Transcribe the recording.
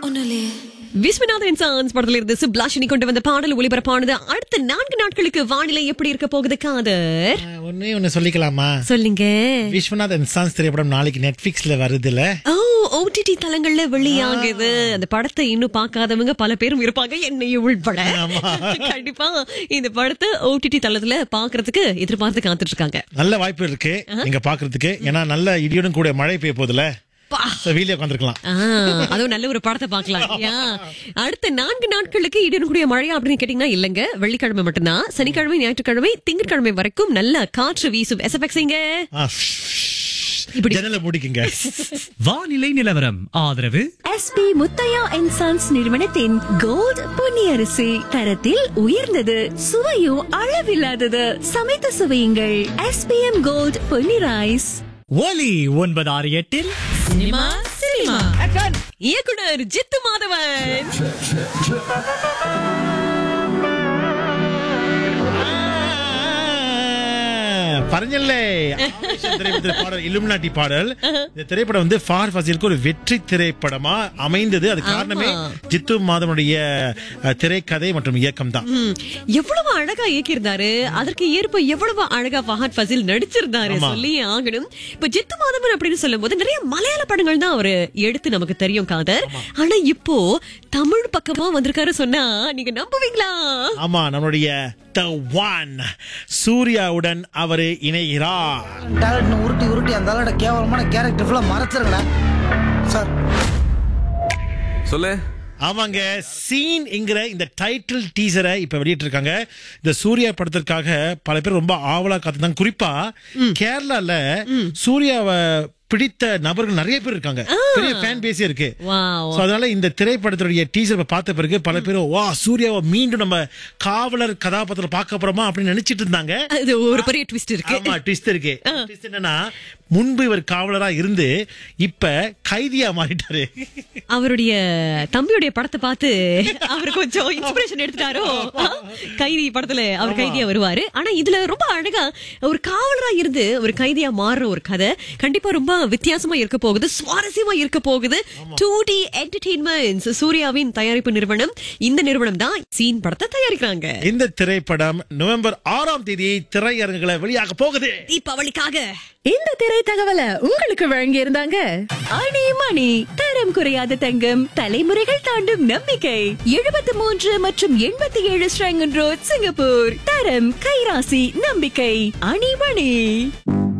ஒன்றும் இல்லையே விஸ்வநாதன் சான்ஸ் படத்துல இருந்து சுப்லாஷினி கொண்டு வந்த பாடல் ஒளிபரப்பானது அடுத்த நான்கு நாட்களுக்கு வானிலை எப்படி இருக்க போகுது காதர் ஆஹ், ஒண்ணே ஒண்ணு சொல்லிக்கலாமா சொல்லுங்க விஸ்வநாத் அண்ட் சான்ஸ் திரைப்படம் நாளைக்கு நெட்ஃபிளிக்ஸ்ல வருதுல ஓ ஓடிடி தளங்கள்ல வெளியாகுது அந்த படத்தை இன்னும் பார்க்காதவங்க பல பேரும் இருப்பாங்க என்னையும் உள்பட கண்டிப்பா இந்த படத்தை ஓடிடி தளத்துல பாக்குறதுக்கு எதிர்பார்த்து காத்துட்டு இருக்காங்க நல்ல வாய்ப்பு இருக்கு நீங்க பாக்குறதுக்கு ஏன்னா நல்ல இடியுடன் கூட மழை பெய்ய போதுல பா. வீடியோ உட்காந்துருக்கலாம் ஆ, அதுவும் நல்ல ஒரு படத்தை பார்க்கலாம் இல்லையா? அடுத்த நான்கு நாட்களுக்கு இடனுடைய மழையா அப்படின்னு கேட்டீங்கன்னா இல்லங்க வெள்ளிக்கிழமை மட்டும்தான் சனிக்கிழமை ஞாயிற்றுக்கிழமை திங்கட்கிழமை வரைக்கும் நல்ல காற்று வீசும் எசபெக்ஸிங்க இப்படி. ஜன்னல முடிக்குங்க வானிலை நிலவரம் ஆதரவு எஸ்பி முத்தையா அண்ட் சன்ஸ் நிறுவனத்தின் கோல்ட் பொன்னியரிசி தரத்தில் உயர்ந்தது சுவையும் அளவில்லாதது சமைத்து சுவையுங்கள் எஸ்பிஎம் கோல்ட் பொன்னி ரைஸ் ஒலி ஒன்பது ஆறு எட்டில் சினிமா சினிமா இயக்குனர் ஜித்து மாதவன் பரஞ்சல்லே ஆபரேஷன் திரைப்படத்தில் பாடல் இலுமினாட்டி பாடல் இந்த திரைப்படம் வந்து ஃபார் ஃபசிலுக்கு ஒரு வெற்றி திரைப்படமா அமைந்தது அது காரணமே ஜித்து மாதவனுடைய அஹ், திரைக்கதை மற்றும் இயக்கம் தான் ம், எவ்வளவு அழகா இயக்கியிருந்தாரு அதற்கு ஏற்ப எவ்வளவு அழகா ஃபஹத் ஃபசில் நடிச்சிருந்தாரு ஆமா. சொல்லி ஆகணும் இப்ப ஜித்து மாதவன் அப்படின்னு சொல்லும் போது நிறைய மலையாள படங்கள் தான் அவரு எடுத்து நமக்கு தெரியும் காதர் ஆனா இப்போ தமிழ் பக்கமா வந்திருக்காரு சொன்னா நீங்க நம்புவீங்களா ஆமா நம்மளுடைய த ஒன் சூர்யாவுடன் அவரு இணைகிறார் டேலண்ட்னு உருட்டி உருட்டி அந்த ஆளோட கேவலமான கேரக்டர் ஃபுல்லாக மறைச்சிருங்களேன் சார் சொல்லு ஆமாங்க சீன் என்கிற இந்த டைட்டில் டீசரை இப்ப வெளியிட்டு இருக்காங்க இந்த சூர்யா படத்திற்காக பல பேர் ரொம்ப ஆவலா காத்துதான் குறிப்பா கேரளால சூர்யாவை பிடித்த நபர்கள் நிறைய பேர் இருக்காங்க பெரிய ஃபேன் பேஸே இருக்கு Wow. So, அதனால இந்த திரைப்படத்துடைய டீசர் பார்த்த பிறகு பல பேர் வா சூர்யாவை மீண்டும் நம்ம காவலர் கதாபாத்திரம் பார்க்க போறோமா அப்படின்னு நினைச்சிட்டு இருந்தாங்க அது ஒரு பெரிய ட்விஸ்ட் இருக்கு ஆமா ட்விஸ்ட் இருக்கு ட்விஸ்ட் என்னன்னா முன்பு இவர் காவலரா இருந்து இப்ப கைதியா மாறிட்டாரு அவருடைய தம்பியுடைய படத்தை பார்த்து அவர் கொஞ்சம் இன்ஸ்பிரேஷன் எடுத்துட்டாரோ கைதி படத்துல அவர் கைதியா வருவாரு ஆனா இதுல ரொம்ப அழகா ஒரு காவலரா இருந்து ஒரு கைதியா மாறுற ஒரு கதை கண்டிப்பா ரொம்ப வித்தியாசமா இருக்க போகுது சுவாரஸ்யமா இருக்க போகுது டூ டி என்டர்டெயின்மெண்ட் சூர்யாவின் தயாரிப்பு நிறுவனம் இந்த நிறுவனம் தான் சீன் படத்தை தயாரிக்கிறாங்க இந்த திரைப்படம் நவம்பர் ஆறாம் தேதி திரையரங்குகளை வெளியாக போகுது தீபாவளிக்காக இந்த திரை தகவலை உங்களுக்கு வழங்கி இருந்தாங்க அணி மணி தரம் குறையாத தங்கம் தலைமுறைகள் தாண்டும் நம்பிக்கை எழுபத்தி மூன்று மற்றும் எண்பத்தி ஏழு ஸ்ரங்கன் ரோட் சிங்கப்பூர் தரம் கைராசி நம்பிக்கை அணி மணி